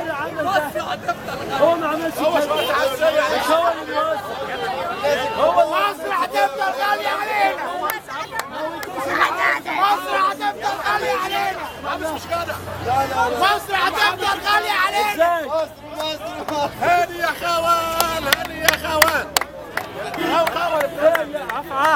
الشارع عامل ده هو ما عملش كده مش هو اللي بيوزع هو مصر هتفضل غالية علينا مصر هتفضل غالية علينا مصر هتفضل غالية علينا ازاي هاني يا خوان هاني يا خوان ايه يا عفا